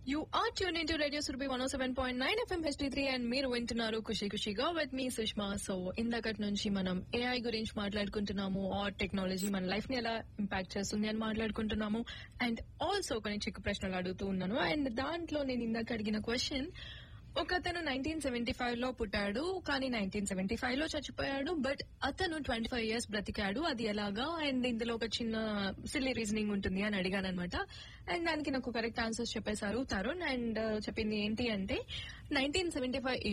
you are tune in to radio Surabhi one seven point nine FM HD three and మీరు వింటున్నారు ఖుషి ఖుషిగా with మీ Sushma so ఇందాకటి నుంచి మనం ఏఐ గురించి మాట్లాడుకుంటున్నాము ఆర్ టెక్నాలజీ మన లైఫ్ ని ఎలా ఇంపాక్ట్ చేస్తుంది అని మాట్లాడుకుంటున్నాము అండ్ ఆల్సో కొన్ని చిక్కు ప్రశ్నలు అడుగుతూ ఉన్నాను అండ్ దాంట్లో నేను ఇందాక అడిగిన క్వశ్చన్ ఒక అతను నైన్టీన్ సెవెంటీ ఫైవ్ లో పుట్టాడు కానీ నైన్టీన్ సెవెంటీ ఫైవ్ లో చచ్చిపోయాడు బట్ అతను ట్వంటీ ఫైవ్ ఇయర్స్ బ్రతికాడు అది ఎలాగా అండ్ ఇందులో ఒక చిన్న సిల్లీ రీజనింగ్ ఉంటుంది అని అడిగాను అనమాట అండ్ దానికి నాకు కరెక్ట్ ఆన్సర్స్ చెప్పేశారు తరుణ్ అండ్ చెప్పింది ఏంటి అంటే నైన్టీన్ సెవెంటీ ఫైవ్